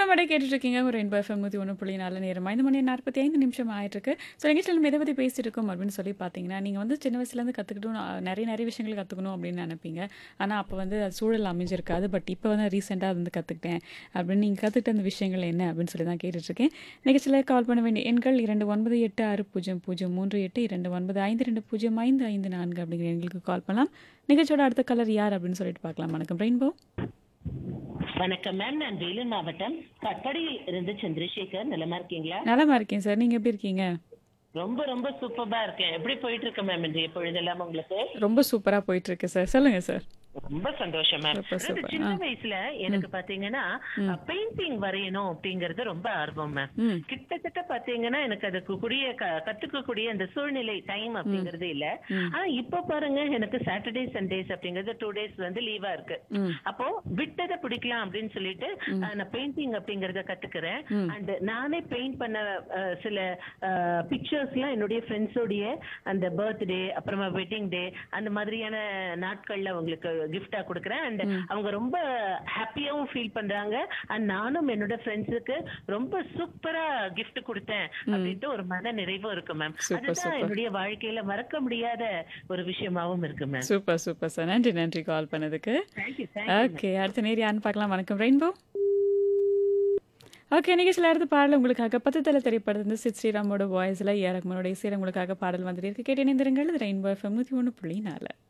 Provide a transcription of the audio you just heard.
மேடை கேட்டுட்டு இருக்கீங்க ஒரு ரெயின்போ எஃப்எம் நூற்றி ஒன்று புள்ளி நாலு நேரம் ஐந்து மணி நாற்பத்தி ஐந்து நிமிஷம் ஆயிட்டிருக்கு ஸோ நிகழ்ச்சியில் நம்ம எதை பற்றி பேசிட்டு இருக்கோம் அப்படின்னு சொல்லி பார்த்தீங்கன்னா நீங்கள் வந்து சின்ன வயசுலேருந்து கற்றுக்கிட்டும் நிறைய நிறைய விஷயங்கள் கற்றுக்கணும் அப்படின்னு நினைப்பீங்க ஆனால் அப்போ வந்து அது சூழல் அமைஞ்சிருக்காது பட் இப்போ வந்து ரீசெண்டாக வந்து கற்றுக்கிட்டேன் அப்படின்னு நீங்கள் கற்றுக்கிட்ட அந்த விஷயங்கள் என்ன அப்படின்னு சொல்லி தான் கேட்டுட்ருக்கேன் நிகழ்ச்சியில் கால் பண்ண வேண்டிய எண்கள் இரண்டு ஒன்பது எட்டு ஆறு பூஜ்ஜியம் பூஜ்ஜியம் மூன்று எட்டு இரண்டு ஒன்பது ஐந்து ரெண்டு பூஜ்ஜியம் ஐந்து ஐந்து நான்கு அப்படிங்கிற எண்களுக்கு கால் பண்ணலாம் நிகழ்ச்சியோட அடுத்த கலர் யார் அப்படின்னு சொல்லிட்டு பார்க்கலாம் வணக்கம் ரெயின்போ வணக்கம் மேம் நான் வேலூர் மாவட்டம் கட்படியில் இருந்து சந்திரசேகர் நலமா இருக்கீங்களா நலமா இருக்கேன் சார் நீங்கள் எப்படி இருக்கீங்க ரொம்ப ரொம்ப சூப்பரா இருக்கேன் எப்படி போயிட்டு இருக்கு மேம் இன்றைய பொழுதெல்லாம் உங்களுக்கு ரொம்ப சூப்பராக போயிட்டு இருக்கு சார் சொல்லுங்க சார் ரொம்ப சந்தோஷம் மேம் Super, அதாவது super. சின்ன ஆ. வயசுல எனக்கு பாத்தீங்கன்னா பெயிண்டிங் வரையணும் அப்படிங்கறது ரொம்ப ஆர்வம் மேம் ம் கிட்டத்தட்ட பாத்தீங்கன்னா எனக்கு அதுக்கு கூடிய க- கத்துக்கக்கூடிய அந்த சூழ்நிலை டைம் அப்படிங்கறது இல்ல ம். ஆனா இப்ப பாருங்க எனக்கு சாட்டர்டே சண்டேஸ் அப்படிங்கறது டூ டேஸ் வந்து லீவா இருக்கு ம் அப்போ விட்டதை பிடிக்கலாம் அப்படின்னு சொல்லிட்டு அஹ், நான் பெயிண்டிங் அப்படிங்கறத கத்துக்கிறேன் ம். அண்ட் நானே பெயிண்ட் பண்ண அஹ், சில பிக்சர்ஸ்லாம் என்னுடைய ஃப்ரெண்ட்ஸோடைய அந்த பர்த்டே அப்புறமா வெட்டிங் டே அந்த மாதிரியான நாட்கள்ல அவங்களுக்கு கிஃப்டா கொடுக்குறேன் அண்ட் அவங்க ரொம்ப ஹாப்பியாவும் ஃபீல் பண்றாங்க அண்ட் நானும் என்னோட ஃப்ரெண்ட்ஸுக்கு ரொம்ப சூப்பரா gift கொடுத்தேன் அப்படின்ட்டு ஒரு மன நிறைவும் இருக்கு மேம் Super, அதுதான் super. என்னுடைய வாழ்க்கையில மறக்க முடியாத ஒரு விஷயமாவும் இருக்கு மேம் சூப்பர் சூப்பர் சார் நன்றி நன்றி கால் பண்ணதுக்கு தேங்க்யூ ஓகே அடுத்த நேர் யாருன்னு பார்க்கலாம் வணக்கம் ரெயின்போ ஓகே நிகழ்ச்சியில் அடுத்த பாடல் உங்களுக்காக பத்து தலை திரைப்படத்து சித் ஸ்ரீராமோட வாய்ஸில் ஏரக்மனோட இசையில் உங்களுக்காக பாடல் வந்துட்டு இருக்கு கேட்டு இணைந்திருங்கள் ரெயின்போ எஃப்எம் நூற்றி ஒன்று புள்ளி நாலு